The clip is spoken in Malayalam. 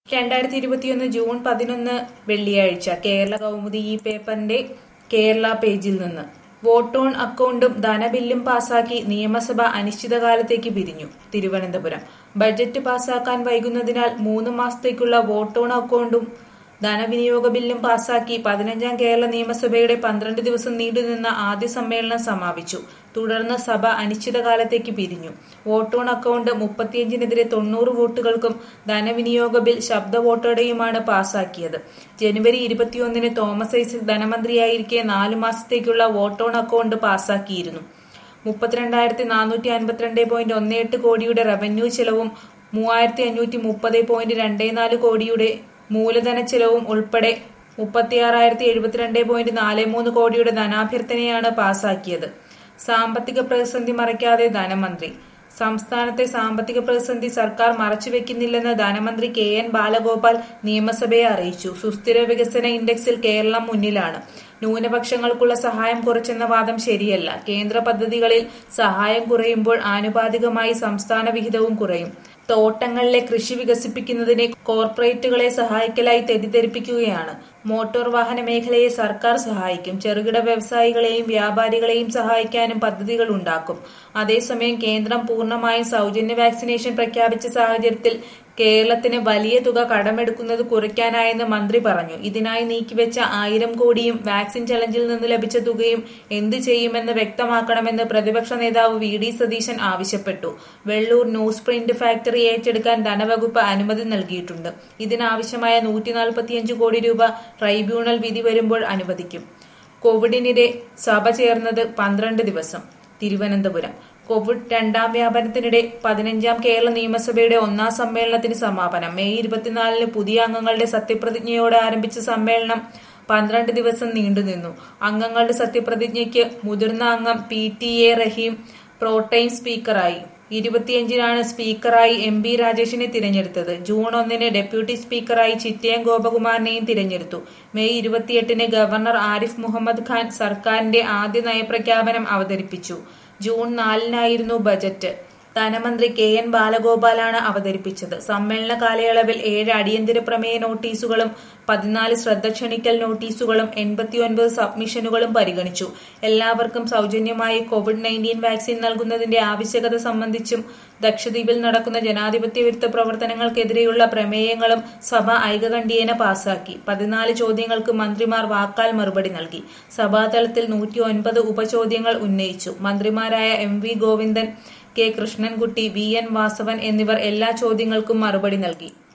രണ്ടായിരത്തി ഇരുപത്തിയൊന്ന് ജൂൺ പതിനൊന്ന് വെള്ളിയാഴ്ച കേരള കൗമുദി ഈ പേപ്പറിന്റെ കേരള പേജിൽ നിന്ന് വോട്ട് ഓൺ അക്കൗണ്ടും ധനബില്ലും പാസാക്കി നിയമസഭ അനിശ്ചിതകാലത്തേക്ക് പിരിഞ്ഞു തിരുവനന്തപുരം ബജറ്റ് പാസാക്കാൻ വൈകുന്നതിനാൽ മൂന്ന് മാസത്തേക്കുള്ള വോട്ട് ഓൺ അക്കൗണ്ടും ധനവിനിയോഗ ബില്ലും പാസാക്കി പതിനഞ്ചാം കേരള നിയമസഭയുടെ പന്ത്രണ്ട് ദിവസം നീണ്ടുനിന്ന ആദ്യ സമ്മേളനം സമാപിച്ചു തുടർന്ന് സഭ അനിശ്ചിതകാലത്തേക്ക് പിരിഞ്ഞു വോട്ട് ഓൺ അക്കൗണ്ട് മുപ്പത്തിയഞ്ചിനെതിരെ തൊണ്ണൂറ് വോട്ടുകൾക്കും ധനവിനിയോഗ ബിൽ ശബ്ദ വോട്ടോടെയുമാണ് പാസാക്കിയത് ജനുവരി ഇരുപത്തിയൊന്നിന് തോമസ് ഐസക് ധനമന്ത്രിയായിരിക്കെ നാലു മാസത്തേക്കുള്ള വോട്ട് ഓൺ അക്കൗണ്ട് പാസാക്കിയിരുന്നു മുപ്പത്തിരണ്ടായിരത്തി നാനൂറ്റി അൻപത്തിരണ്ട് പോയിന്റ് ഒന്ന് എട്ട് കോടിയുടെ റവന്യൂ ചെലവും മൂവായിരത്തി അഞ്ഞൂറ്റി മുപ്പത് പോയിന്റ് രണ്ട് നാല് കോടിയുടെ മൂലധന ചെലവും ഉൾപ്പെടെ മുപ്പത്തിയാറായിരത്തി എഴുപത്തിരണ്ട് പോയിന്റ് നാല് മൂന്ന് കോടിയുടെ ധനാഭ്യർത്ഥനയാണ് പാസാക്കിയത് സാമ്പത്തിക പ്രതിസന്ധി മറയ്ക്കാതെ ധനമന്ത്രി സംസ്ഥാനത്തെ സാമ്പത്തിക പ്രതിസന്ധി സർക്കാർ മറച്ചുവെക്കുന്നില്ലെന്ന് ധനമന്ത്രി കെ എൻ ബാലഗോപാൽ നിയമസഭയെ അറിയിച്ചു സുസ്ഥിര വികസന ഇൻഡെക്സിൽ കേരളം മുന്നിലാണ് ന്യൂനപക്ഷങ്ങൾക്കുള്ള സഹായം കുറച്ചെന്ന വാദം ശരിയല്ല കേന്ദ്ര പദ്ധതികളിൽ സഹായം കുറയുമ്പോൾ ആനുപാതികമായി സംസ്ഥാന വിഹിതവും കുറയും തോട്ടങ്ങളിലെ കൃഷി വികസിപ്പിക്കുന്നതിനെ കോർപ്പറേറ്റുകളെ സഹായിക്കലായി തെറ്റിദ്ധരിപ്പിക്കുകയാണ് മോട്ടോർ വാഹന മേഖലയെ സർക്കാർ സഹായിക്കും ചെറുകിട വ്യവസായികളെയും വ്യാപാരികളെയും സഹായിക്കാനും പദ്ധതികൾ ഉണ്ടാക്കും അതേസമയം കേന്ദ്രം പൂർണ്ണമായും സൗജന്യ വാക്സിനേഷൻ പ്രഖ്യാപിച്ച സാഹചര്യത്തിൽ കേരളത്തിന് വലിയ തുക കടമെടുക്കുന്നത് കുറയ്ക്കാനായെന്ന് മന്ത്രി പറഞ്ഞു ഇതിനായി നീക്കിവെച്ച ആയിരം കോടിയും വാക്സിൻ ചലഞ്ചിൽ നിന്ന് ലഭിച്ച തുകയും എന്ത് ചെയ്യുമെന്ന് വ്യക്തമാക്കണമെന്ന് പ്രതിപക്ഷ നേതാവ് വി ഡി സതീശൻ ആവശ്യപ്പെട്ടു വെള്ളൂർ ന്യൂസ് പ്രിന്റ് ഫാക്ടറി ഏറ്റെടുക്കാൻ ധനവകുപ്പ് അനുമതി നൽകിയിട്ടുണ്ട് ഇതിനാവശ്യമായ നൂറ്റി നാൽപ്പത്തിയഞ്ച് കോടി രൂപ ട്രൈബ്യൂണൽ വിധി വരുമ്പോൾ അനുവദിക്കും കോവിഡിനിടെ സഭ ചേർന്നത് പന്ത്രണ്ട് ദിവസം തിരുവനന്തപുരം കോവിഡ് രണ്ടാം വ്യാപനത്തിനിടെ പതിനഞ്ചാം കേരള നിയമസഭയുടെ ഒന്നാം സമ്മേളനത്തിന് സമാപനം മെയ് ഇരുപത്തിനാലിന് പുതിയ അംഗങ്ങളുടെ സത്യപ്രതിജ്ഞയോടെ ആരംഭിച്ച സമ്മേളനം പന്ത്രണ്ട് ദിവസം നീണ്ടുനിന്നു അംഗങ്ങളുടെ സത്യപ്രതിജ്ഞയ്ക്ക് മുതിർന്ന അംഗം P T A Rahim protem സ്പീക്കറായി ഇരുപത്തിയഞ്ചിനാണ് സ്പീക്കറായി എം ബി രാജേഷിനെ തിരഞ്ഞെടുത്തത് ജൂൺ ഒന്നിന് ഡെപ്യൂട്ടി സ്പീക്കറായി ചിറ്റയം ഗോപകുമാറിനെയും തിരഞ്ഞെടുത്തു മെയ് ഇരുപത്തിയെട്ടിന് ഗവർണർ ആരിഫ് മുഹമ്മദ് ഖാൻ സർക്കാരിന്റെ ആദ്യ നയപ്രഖ്യാപനം അവതരിപ്പിച്ചു ജൂൺ നാലിനായിരുന്നു ബജറ്റ് ധനമന്ത്രി കെ എൻ ബാലഗോപാലാണ് അവതരിപ്പിച്ചത് സമ്മേളന കാലയളവിൽ ഏഴ് അടിയന്തര പ്രമേയ നോട്ടീസുകളും പതിനാല് ശ്രദ്ധ ക്ഷണിക്കൽ നോട്ടീസുകളും എൺപത്തിയൊൻപത് സബ്മിഷനുകളും പരിഗണിച്ചു എല്ലാവർക്കും സൗജന്യമായി കോവിഡ് നയൻറ്റീൻ വാക്സിൻ നൽകുന്നതിന്റെ ആവശ്യകത സംബന്ധിച്ചും ലക്ഷദ്വീപിൽ നടക്കുന്ന ജനാധിപത്യ വിരുദ്ധ പ്രവർത്തനങ്ങൾക്കെതിരെയുള്ള പ്രമേയങ്ങളും സഭ ഐകകണ്ഠ്യേന പാസാക്കി പതിനാല് ചോദ്യങ്ങൾക്ക് മന്ത്രിമാർ വാക്കാൽ മറുപടി നൽകി സഭാതലത്തിൽ നൂറ്റി ഒൻപത് ഉപചോദ്യങ്ങൾ ഉന്നയിച്ചു മന്ത്രിമാരായ M V Govindan K Krishnankutty V N Vasavan എന്നിവർ എല്ലാ ചോദ്യങ്ങൾക്കും മറുപടി നൽകി